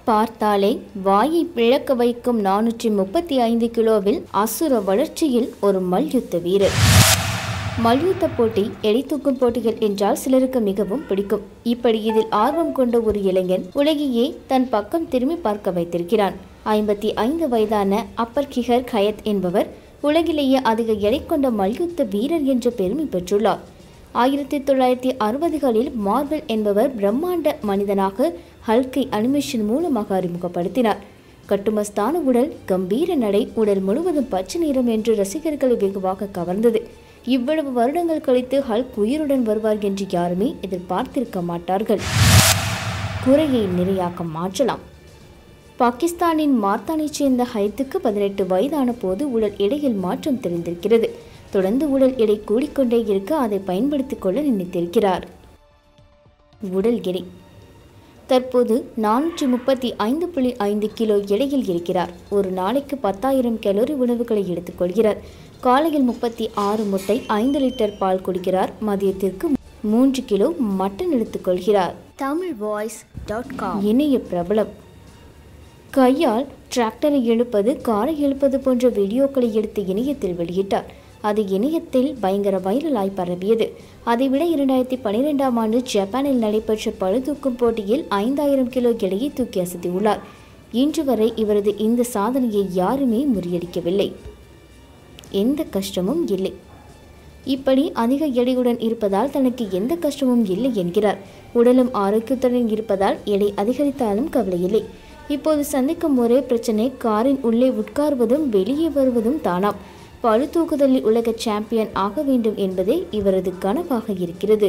பார்த்தாலே வாயை பிளக்க வைக்கும் நானூற்றி முப்பத்தி ஐந்து கிலோவில் அசுர வளர்ச்சியில் ஒரு மல்யுத்த வீரர் மல்யுத்த போட்டி எடை தூக்கும் போட்டிகள் என்றால் சிலருக்கு மிகவும் பிடிக்கும் இப்படி இதில் ஆர்வம் கொண்ட ஒரு இளைஞன் உலகையே தன் பக்கம் திரும்பி பார்க்க வைத்திருக்கிறான் ஐம்பத்தி ஐந்து வயதான அப்பர் கிஹர் கயத் என்பவர் உலகிலேயே அதிக எடை கொண்ட மல்யுத்த வீரர் என்ற பெருமை பெற்றுள்ளார் ஆயிரத்தி தொள்ளாயிரத்தி அறுபதுகளில் மார்வெல் என்பவர் பிரம்மாண்ட மனிதனாக ஹல்கை அனிமேஷன் மூலமாக அறிமுகப்படுத்தினார் கட்டுமஸ்தான உடல் கம்பீர நடை உடல் முழுவதும் பச்சை நிறம் என்று ரசிகர்களை வெகுவாக கவர்ந்தது இவ்வளவு வருடங்கள் கழித்து ஹல்க் உயிருடன் வருவார் என்று யாருமே எதிர்பார்த்திருக்க மாட்டார்கள் குறையை நிறையாக்க மாற்றலாம் பாகிஸ்தானின் மார்த்தானைச் சேர்ந்த ஹைத்துக்கு பதினெட்டு வயதான போது உடல் எடையில் மாற்றம் தெரிந்திருக்கிறது தொடர்ந்து உடல் எடை கூடிக்கொண்டே இருக்க அதை பயன்படுத்திக் கொள்ள நினைத்திருக்கிறார் உடல் எடை தற்போது நானூற்றி முப்பத்தி ஐந்து புள்ளி ஐந்து கிலோ எடையில் இருக்கிறார் ஒரு நாளைக்கு பத்தாயிரம் கலோரி உணவுகளை எடுத்துக்கொள்கிறார் காலையில் முப்பத்தி ஆறு முட்டை ஐந்து லிட்டர் பால் குடிக்கிறார் மதியத்திற்கு மூன்று கிலோ மட்டன் எடுத்துக்கொள்கிறார் தமிழ் வாய்ஸ் டாட் காம் இணைய பிரபலம் கையால் டிராக்டரை இழுப்பது காரை இழுப்பது போன்ற வீடியோக்களை எடுத்து இணையத்தில் வெளியிட்டார் அது இணையத்தில் பயங்கர வைரலாய் பரவியது அதைவிட இரண்டாயிரத்தி பனிரெண்டாம் ஆண்டு ஜப்பானில் நடைபெற்ற பளுதூக்கும் போட்டியில் ஐந்தாயிரம் கிலோ எடையை தூக்கி அசத்தியுள்ளார் இன்று வரை இவரது இந்த சாதனையை யாருமே முறியடிக்கவில்லை எந்த கஷ்டமும் இல்லை இப்படி அதிக எடையுடன் இருப்பதால் தனக்கு எந்த கஷ்டமும் இல்லை என்கிறார் உடலும் ஆரோக்கியத்துடன் இருப்பதால் எடை அதிகரித்தாலும் கவலையில்லை இப்போது சந்திக்கும் ஒரே பிரச்சனை காரின் உள்ளே உட்கார்வதும் வெளியே வருவதும் தானாம் பளு தூக்குதலில் உலக சாம்பியன் ஆக வேண்டும் என்பதே இவரது கனவாக இருக்கிறது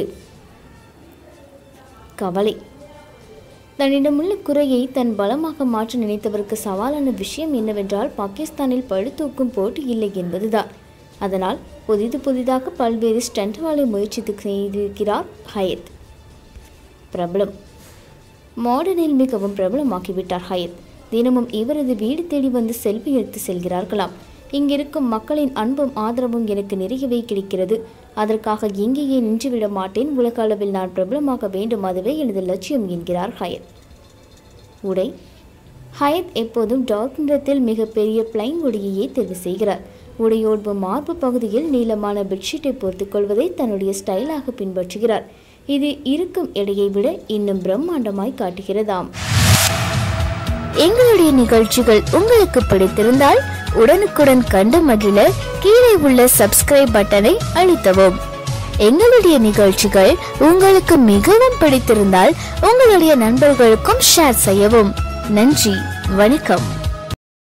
கவலை தன்னிடமுள்ள குறையை தன் பலமாக மாற்ற நினைத்தவருக்கு சவாலான விஷயம் என்னவென்றால் பாகிஸ்தானில் பழுத்தூக்கும் போட்டி இல்லை என்பதுதான் அதனால் புதிது புதிதாக பல்வேறு ஸ்டண்ட்களை முயற்சித்து செய்திருக்கிறார் ஹயத் பிரபலம் மாடர்னில் மிகவும் பிரபலமாக்கிவிட்டார் ஹயத் தினமும் இவரது வீடு தேடி வந்து செல்ஃபி எடுத்து செல்கிறார்களாம் இங்கிருக்கும் மக்களின் அன்பும் ஆதரவும் எனக்கு நிறையவே கிடைக்கிறது அதற்காக எங்கேயே நின்றுவிட மாட்டேன் உலக அளவில் நான் பிரபலமாக வேண்டும் அதுவே எனது லட்சியம் என்கிறார் ஹயத் உடை ஹயத் எப்போதும் டார்க் நிறத்தில் மிகப்பெரிய பிளைன் உடையையே தேர்வு செய்கிறார் உடையோடு மார்பு பகுதியில் நீளமான பெட்ஷீட்டை போர்த்துக் கொள்வதை தன்னுடைய ஸ்டைலாக பின்பற்றுகிறார் இது இருக்கும் எடையை விட இன்னும் பிரம்மாண்டமாய் காட்டுகிறதாம் எங்களுடைய நிகழ்ச்சிகள் உங்களுக்கு பிடித்திருந்தால் உடனுக்குடன் கண்டு மகிழ கீழே உள்ள சப்ஸ்கிரைப் பட்டனை அழுத்தவும் எங்களுடைய நிகழ்ச்சிகள் உங்களுக்கு மிகவும் பிடித்திருந்தால் உங்களுடைய நண்பர்களுக்கும் ஷேர் செய்யவும் நன்றி வணக்கம்